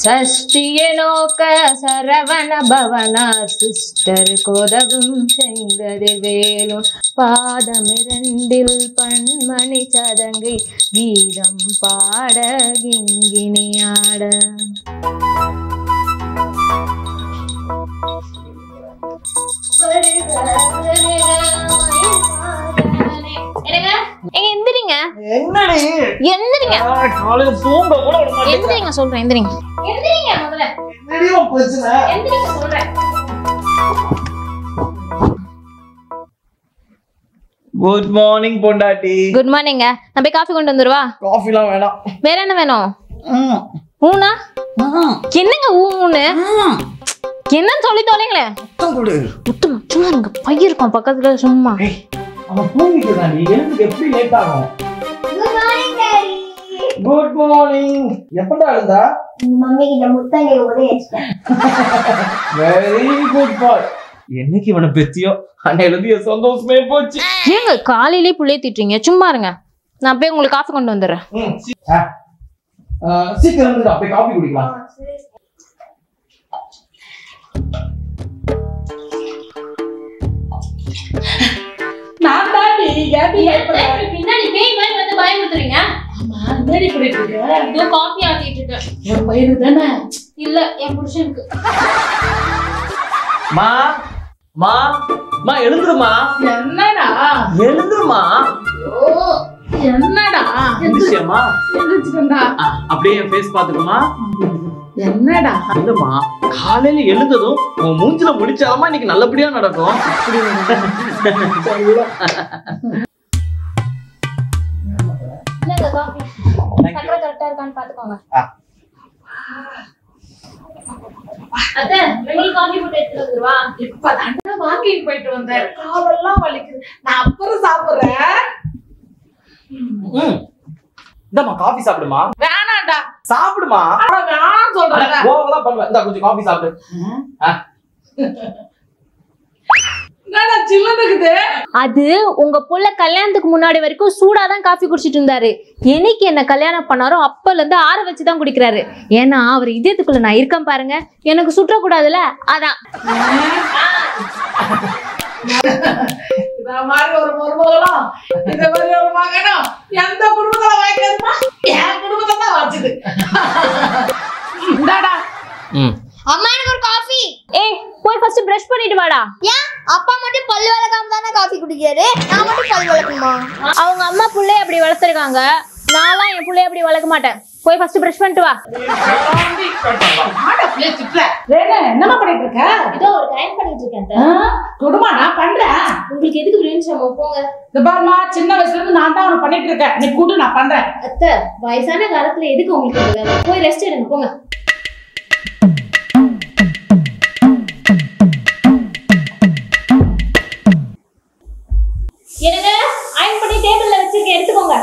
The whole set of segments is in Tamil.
சஷ்டிய நோக்க சரவண பவன சிஸ்டர் கோதவும் செங்கதிர் வேலும் பாதமிரண்டில் பன்மணி சதங்கை கீதம் பாட கிங்கினியாட என்னங்க எங்க எந்திரிங்க என்னடி எந்திரிங்க ஆ, காலையில தூங்க கூட விட மாட்டேங்கிற. எந்திரிங்க சொல்றேன் எந்திரிங்க எந்திரிங்க முதல்ல என்னடி உன் பிரச்சனை எந்திரிங்க சொல்றேன் குட் மார்னிங் பொண்டாட்டி குட் மார்னிங்க நான் போய் காஃபி கொண்டு வந்துருவா காஃபிலாம் வேணாம் வேற என்ன வேணும் ம். ஊனா ம். என்னங்க ஊன்னு ம். என்னன்னு சொல்லி தொலைங்களேன் முத்தம் கொடு முத்துமா சும்மா இருங்க பை இருக்கும் பக்கத்துல சும்மா ஏய், அவன் தூங்கிட்டு நீ எழுந்து எப்படி லேட் ஆகும் குட் மார்னிங் எப்படா எழுந்தா மம்மி கிட்ட முத்தங்கை உதவி வச்சுட்டேன் வெரி குட் பாய் என்னைக்கு இவனை பெத்தியோ அன்னையில இருந்து என் சந்தோஷமே போச்சு ஏங்க காலையிலேயே புள்ளைய திட்டுறீங்க சும்மா இருங்க நான் போய் உங்களுக்கு காஃபி கொண்டு வந்துடுறேன் ம், சீ- ஆ. ஆ, சீக்கிரம் இருந்துடா போய் காஃபி குடிக்கலாம் நான் தாண்டி ஏன்டி ஏற்பட பின்னாடி பேய் மாதிரி வந்து பயமுறுத்துறீங்க ஆமா என்னடி பண்ணிட்டு இருக்க இதோ காஃபி ஆத்திட்டு இருக்கேன் என் பையனுக்கு தானே இல்ல என் புருஷனுக்கு மா மா மா எழுந்துருமா என்னடா எழுந்துருமா ஓ என்னடா விஷயமா எந்திரிச்சுக்கண்டா அப்படியே என் ஃபேஸ் பாத்துக்குமா என்னடா இல்லம்மா காலையில எழுந்ததும் உன் மூஞ்சில முடிச்சாலமா இன்னைக்கு நல்லபடியா நடக்கும் இல்லங்க காஃபி சக்கரை கரெக்டா இருக்கான்னு பாத்துக்கோங்க ஆ. அத்தை ரெண்டு காஃபி போட்டு எடுத்துட்டு வந்துருவா இப்பதாண்டா வாக்கிங் போயிட்டு வந்தேன் காலெல்லாம் வலிக்குது நான் அப்புறம் சாப்பிடுறேன் ம். இந்தாம்மா காஃபி சாப்பிடுமா வேணாம்டா சாப்பிடுமா ஆனா வேணாம் சொல்றேன் ஓவரா பண்ணுவேன் இந்தா கொஞ்சம் காஃபி சாப்பிடு ஆ. என்னடா சில்லுன்னு இருக்குது அது உங்க புள்ள கல்யாணத்துக்கு முன்னாடி வரைக்கும் சூடா தான் காஃபி குடிச்சிட்டு இருந்தாரு என்னைக்கு என்ன கல்யாணம் பண்ணாரோ அப்பல இருந்து ஆற வச்சு தான் குடிக்கிறாரு ஏன்னா அவர் இதயத்துக்குள்ள நான் இருக்கேன் பாருங்க எனக்கு சுற்றக்கூடாதுல அதான் இத மாதிரி ஒரு மருமகளும் இத மாதிரி ஒரு மகனும் எந்த குடும்பத்துல வைக்கிறதுமா என் குடும்பத்தை தான் வச்சுது இந்தாடா ம். அம்மா எனக்கு ஒரு காஃபி ஏய் போய் ஃபர்ஸ்ட் பிரஷ் பண்ணிட்டு வாடா ஏன் அப்பா மட்டும் பல்லு விளக்காம தானே காஃபி குடிக்கிறாரு நான் மட்டும் பல் விளக்குமா அவங்க அம்மா புள்ளைய அப்படி வளர்த்துருக்காங்க நான்லாம் என் புள்ளைய அப்படி வளர்க்க மாட்டேன் போய் ஃபர்ஸ்ட் பிரஷ் பண்ணிட்டு வா ஆடா பிள்ளை சிப்ல ரேடா என்னமா பண்ணிட்டு இருக்க இதோ ஒரு டைம் பண்ணிட்டு இருக்கேன் ஆ, குடுமா நான் பண்றேன் உங்களுக்கு எதுக்கு பிரிஞ்சு போங்க இந்த பாருமா சின்ன வயசுல இருந்து நான் தான் உனக்கு பண்ணிட்டு இருக்கேன் நீ கூட்டு நான் பண்றேன் அத்தை வயசான காலத்துல எதுக்கு உங்களுக்கு இந்த வேலை? போய் ரெஸ்ட் எடுங்க போங்க என்னங்க அயன் பண்ணி டேபிள்ல வச்சிருக்கேன் எடுத்துக்கோங்க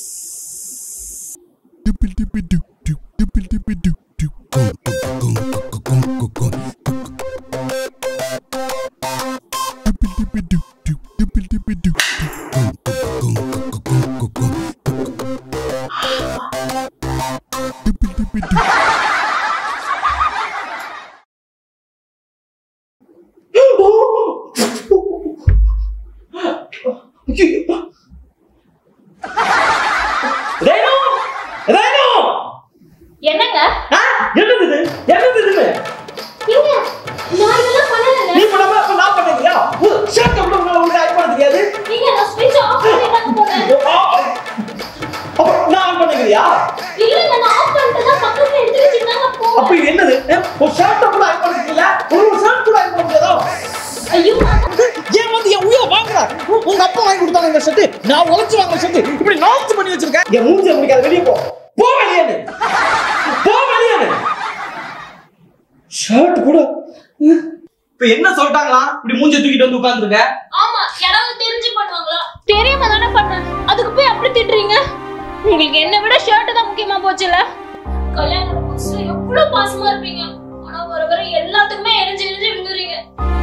ரேணு ரேணு என்னங்க ஆ, என்னது இது? என்னது இதுன்னு? ஏங்க நான் இதெல்லாம் பண்ணலங்க நீ பண்ணாம அப்ப நான் பண்ணலையா? ஒரு shirt கூட உன்னால ஒழுங்கா iron பண்ண தெரியாது? நீங்க நான் ஸ்விட்ச் ஆஃப் பண்ணி தான் போனேன் ஆ, அப்ப நான் on பண்ணுங்கிறியா? இல்லங்க நான் ஆஃப் பண்ணிட்டு தான் பக்கத்துல எடுத்து வச்சிருந்தாங்க அப்ப போனேன் இது என்னது ஆ, ஒரு shirt கூட iron பண்ண தெரியல? ஒரு shirt கூட iron பண்ண முடியாதா? ஐயோ ஏன் வந்து என் உயிரை வாங்குற? உ- உங்க அப்பா வாங்கி கொடுத்தாங்க இந்த shirt. நான் உழைச்சு வாங்கின shirt. இப்படி நாஸ்தி பண்ணி வச்சிருக்க. என் மூஞ்சியை பிடிக்காத, வெளிய போ. போ வெளியேன்னு. போ வெளியேன்னு. shirt கூட இப்ப என்ன சொல்லிட்டாங்களா இப்படி மூஞ்சி தூக்கிட்டு வந்து உட்கார்ந்துருக்க ஆமா யாராவது தெரிஞ்சு பண்ணுவாங்களா தெரியாம தானே பண்ணேன் அதுக்கு போய் அப்படி திட்டுறீங்க உங்களுக்கு என்ன விட ஷர்ட் தான் முக்கியமா போச்சுல கல்யாணம் புதுசுல எவ்வளவு பாசமா இருப்பீங்க ஆனா வர வர எல்லாத்துக்குமே எரிஞ்சு எரிஞ்சு விழுந்துறீங்க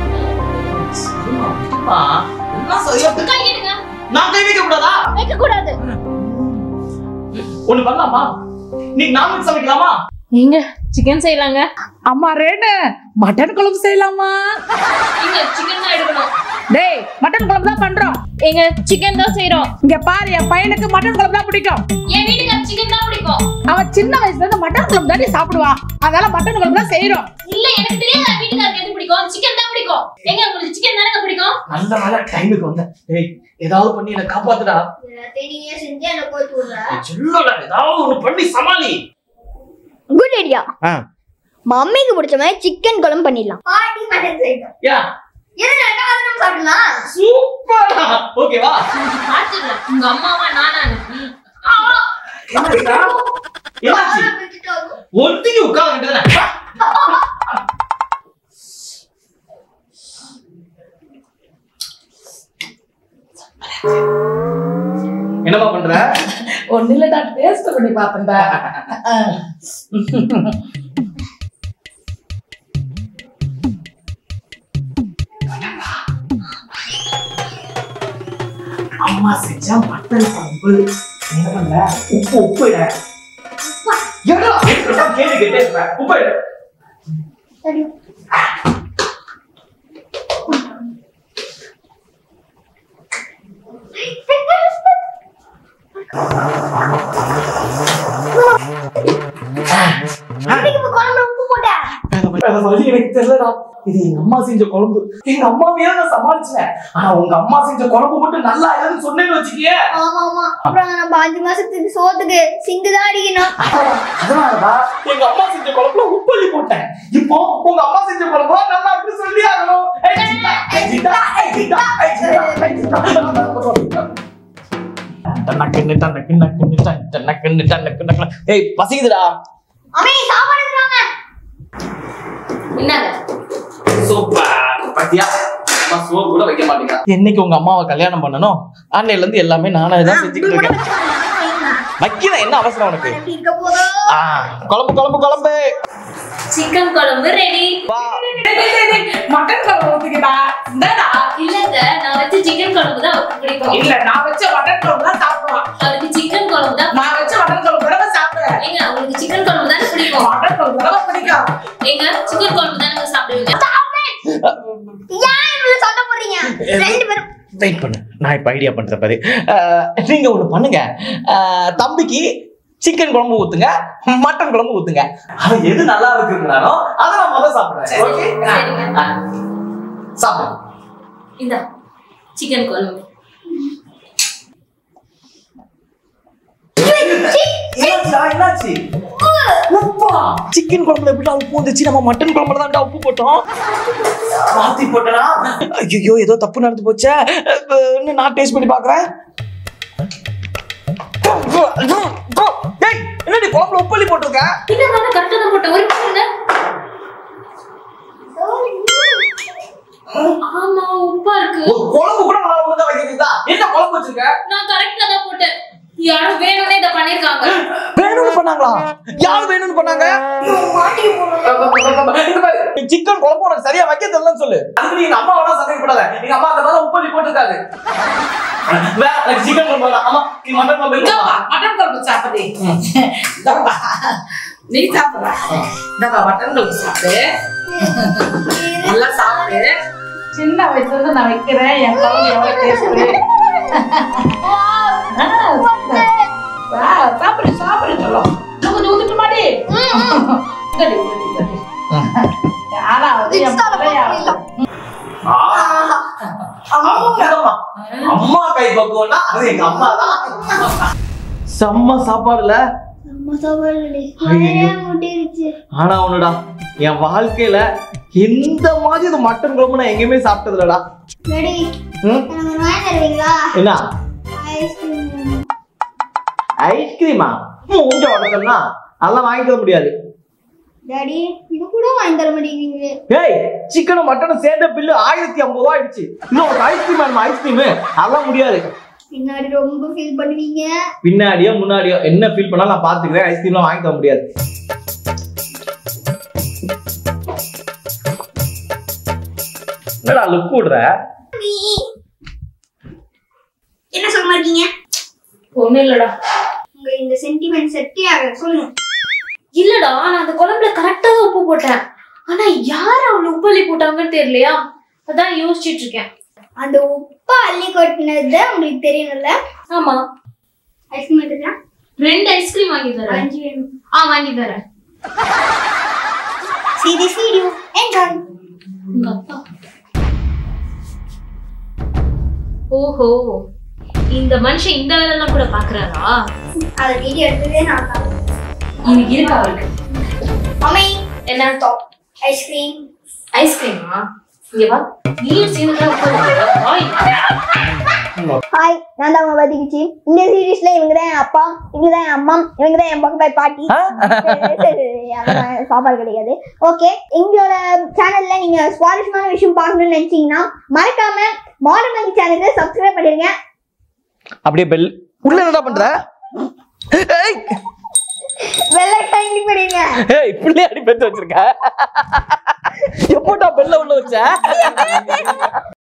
சரிம்மா, எல்லாம் சரியா போச்சு. கையிடுங்க நான் கை வைக்க கூடாதா வைக்க கூடாது ஒண்ணு பண்ணலாமா நீ நான்வெஜ் சமைக்கலாமா எங்க சிக்கன் செய்யலாங்க அம்மா ரேணு மட்டன் குழம்பு செய்யலாமா எங்க சிக்கன் தான் எடுக்கணும் டேய் மட்டன் குழம்பு தான் பண்றோம் எங்க சிக்கன் தான் செய்றோம் இங்க பாரு என் பையனுக்கு மட்டன் குழம்பு தான் பிடிக்கும் என் வீட்டுக்கு சிக்கன் தான் பிடிக்கும் அவன் சின்ன வயசுல இருந்து மட்டன் குழம்பு தாண்டி சாப்பிடுவான் அதனால மட்டன் குழம்பு தான் செய்யறோம் இல்ல எனக்கு தெரியாது என் வீட்டுக்காருக்கு எது பிடிக்கும் சிக்கன் தான் பிடிக்கும் எங்க உங்களுக்கு சிக்கன் தானே பிடிக்கும் நல்ல வேலை டைமுக்கு வந்தேன் ஏய் ஏதாவது பண்ணி என்ன காப்பாத்துடா எல்லாத்தையும் நீயே செஞ்சு என்ன கோச்சு விடுற சொல்லல ஏதாவது ஒண்ணு பண்ணி சமாளி குட் ஐடியா ஆ. மம்மிக்கு பிடிச்ச மாதிரி சிக்கன் குழம்பு பண்ணிடலாம் பாட்டி மட்டன் செய்யணும் யா எது நல்லா அது நம்ம சாப்பிடலாம் சூப்பரா ஓகேவா பாத்துக்கலாம் உங்க அம்மாவா நானானு என்னாச்சு ஒருத்திக்கு உட்கார்ந்து என்னமா பண்ற ஒண்ணு இல்லடா டேஸ்ட் பண்ணி பார்த்தேன்டா அம்மா செஞ்சா மட்டன் குழம்பு என்ன பண்ற உப்பு உப்பு இட எடா கேள்வி கேட்டே இருப்பேன் உப்பு இட சரி மம்மிக்கு இப்ப குழம்புல உப்பு போட்டா வேற வழி எனக்கு தெரியலடா இது எங்க அம்மா செஞ்ச குழம்பு எங்க அம்மாவையே நான் சமாளிச்சேன் ஆனா உங்க அம்மா செஞ்ச குழம்பு மட்டும் நல்லா இல்லைன்னு சொன்னேன்னு வச்சுக்கியே ஆமா ஆமா அப்புறம் நம்ம அஞ்சு மாசத்துக்கு சோத்துக்கு சிங்கு தான் அடிக்கணும் அதனாலதான் எங்க அம்மா செஞ்ச குழம்புல உப்பள்ளி போட்டேன் இப்போ உங்க அம்மா செஞ்ச குழம்புல நல்லா இருக்கு சொல்லி ஆகணும் ஏய், ஜிதா, ஏய், ஜிதா, ஏய், ஜிதா, ஏய், ஜிதா, ஏய், ஜிதா. டனக்குன்னு, டனக்குன்னு, டனக்குன்னு, டனக்குன்னு, டனக்குன்னு, டனக்குன்னு. ஏய் பசிக்குதுடா அம்மே சாப்பாடு எடுத்துறாங்க என்னங்க சூப்பர் பத்தியா அம்மா சோறு கூட வைக்க மாட்டேங்கிறா என்னைக்கு உங்க அம்மாவை கல்யாணம் பண்ணணும் அன்னையில இருந்து எல்லாமே நானே தான் செஞ்சுக்கிட்டு இருக்கேன் வைக்கிறேன் என்ன அவசரம் உனக்கு எப்படி இருக்க போதோ ஆ, குழம்பு குழம்பு குழம்பு சிக்கன் குழம்பு ரெடி வா மட்டன் குழம்பு ஊத்துக்கிட்டா இந்தாடா இல்லங்க நான் வச்ச சிக்கன் குழம்பு தான் அவருக்கு பிடிக்கும் இல்ல நான் வச்ச மட்டன் குழம்பு தான் சாப்பிடுவான் அவருக்கு சிக்கன் குழம்பு தான் நான் வச்ச மட்டன் குழம்பு தான் சாப்பிடுவேன் ஏங்க உங்களுக்கு சிக்கன் குழம்பு தானே பிடிக்கும் மட்டன் குழம்பு தான் பிடிக்கும் ஏங்க சிக்கன் குழம்பு தானே சாப்பிடுவீங்க ஏன் இவ்வளவு சண்டை போடுறீங்க ரெண்டு பேரும் வெயிட் பண்ணு நான் இப்போ ஐடியா பண்றேன் பாரு அஹ், நீங்க ஒண்ணு பண்ணுங்க அஹ், தம்பிக்கு சிக்கன் குழம்பு ஊத்துங்க மட்டன் குழம்பு ஊத்துங்க அவன் எது நல்லா இருக்குங்கிறானோ அதை நான் முதல்ல சாப்பிடுறேன் ஓகே சரிங்க சாப்பிடு இந்த சிக்கன் குழம்பு என்னாச்சுடா, என்னாச்சு உப்பா சிக்கன் குழம்புல எப்படிடா உப்பு வந்துச்சு நம்ம மட்டன் குழம்புல தான்டா உப்பு போட்டோம் மாத்தி போட்டனா ஐயோ ஏதோ தப்பு நடந்து போச்சே அஹ், இன்னும் நான் டேஸ்ட் பண்ணி பாக்குறேன் டேய் என்னடி குழம்புல உப்பள்ளி போட்டிருக்க இல்ல நான் கரெக்டா தான் போட்டேன் ஒரு பாருங்க ஆமா உப்பா இருக்கு ஒரு குழம்பு கூட நல்லா ஒழுங்கா வைக்கிறீங்களா என்ன குழம்பு வச்சிருக்க நான் கரெக்டா தான் போட்டேன் யாரும் வேணும்னே இத பண்ணிருக்காங்க வேணும்னு பண்ணாங்களா யார் வேணும்னு பண்ணாங்க சிக்கன் குழம்பு உனக்கு சரியா வைக்க தெரியலன்னு சொல்லு அதுக்கு நீங்க அம்மா வேணா சந்தேகப்படாத எங்க அம்மா அந்த மாதிரி உப்பள்ளி போட்டிருக்காது வேற எனக்கு சிக்கன் குழம்பு வேணாம் அம்மா நீ மட்டன் குழம்பு இந்தாப்பா, இல்லையா? மட்டன் குழம்பு சாப்பிடு இந்தாப்பா, நீ சாப்பிடுற இந்தாப்பா, மட்டன் குழம்பு சாப்பிடு நல்லா சாப்பிடு சின்ன வயசுல இருந்து நான் வைக்கிறேன் என் குழம்பு எவ்வளவு டேஸ்ட் சாப்பிடு சாப்பிடு சொல்லும் இன்னும் கொஞ்சம் ஊத்திட்டு மாடி இந்தடி, இந்தடி, இந்தடி. யாராவது என் பிள்ளையாவது. ஆ. அம்மா அம்மா கை பக்குவம்னா அது எங்க அம்மா தான் செம்ம சாப்பாடுல அம்மா சாப்பாடு ஐயையோ. முட்டிருச்சு ஆனா ஒண்ணுடா என் வாழ்க்கையில இந்த மாதிரி இந்த மட்டன் குழம்பு நான் எங்கேயுமே சாப்பிட்டது இல்லடா ரெடி ம்? எனக்கு ஒரு வாங்கி தருவீங்களா என்ன ஐஸ்கிரீம் ஐஸ்கிரீமா உங்க உடச்சோம்னா அதெல்லாம் வாங்கி தர முடியாது டாடி இது கூட வாங்கி தர மாட்டேங்கிறீங்களே ஏய் சிக்கனும் மட்டனும் சேர்ந்த பில்லு ஆயிரத்தி ஐம்பது ரூபா ஆயிடுச்சு இன்னும் ஒரு ஐஸ்கிரீம் வேணுமா ஐஸ்கிரீம் அதெல்லாம் முடியாது பின்னாடி ரொம்ப ஃபீல் பண்ணுவீங்க பின்னாடியோ முன்னாடியோ என்ன ஃபீல் பண்ணாலும் நான் பாத்துக்கிறேன் ஐஸ்கிரீம்லாம் வாங்கி தர முடியாது என்னடா லுக் விடுற என்ன சொல்ல இருக்கீங்க ஒண்ணும் இல்லடா உங்க இந்த சென்டிமெண்ட் செட்டே ஆக சொல்லுங்க இல்லடா நான் அந்த குழம்புல கரெக்டா தான் உப்பு போட்டேன் ஆனா யார் அவ்வளவு உப்பு அள்ளி போட்டாங்கன்னு தெரியலையா அதான் யோசிச்சிட்டு இருக்கேன் அந்த உப்பை அள்ளி கொட்டினது உங்களுக்கு தெரியணும்ல ஆமா ஐஸ்கிரீம் எடுத்துக்கலாம் ரெண்டு ஐஸ்கிரீம் வாங்கி தரேன் அஞ்சு வேணும் ஆ வாங்கி தரேன் See this video. Enjoy. உங்க அப்பா ஓஹோ இந்த மனுஷன் இந்த வேலைலாம் கூட பாக்குறாரா அந்த வீடியோ எடுத்ததே நான் தான் இன்னைக்கு இருக்கா அவருக்கு மம்மி என்ன ஐஸ்கிரீம் ஐஸ்கிரீமா இங்க வா நீ சீனுக்குலாம் உட்காந்து ஹாய் நான் தான் உங்க பதிகிச்சி இந்த சீரீஸ்ல இவங்க தான் என் அப்பா இவங்க தான் என் அம்மா இவங்க தான் என் பக்கம் பாட்டி சரி, சரி, அதெல்லாம் சாப்பாடு கிடையாது ஓகே எங்களோட சேனல்ல நீங்க சுவாரஸ்யமான விஷயம் பார்க்கணும்னு நினைச்சீங்கன்னா மறக்காம மாடர்ன் மங்கி சேனலுக்கு சப்ஸ்கிரைப் பண்ணிருங்க அப்படியே பெல் உள்ள என்னடா பண்ற ஏய் வெள்ளை டைம் பண்ணிருங்க ஏய் பிள்ளை அடி பெத்து வச்சிருக்க எப்போடா பெல்ல உள்ள வச்ச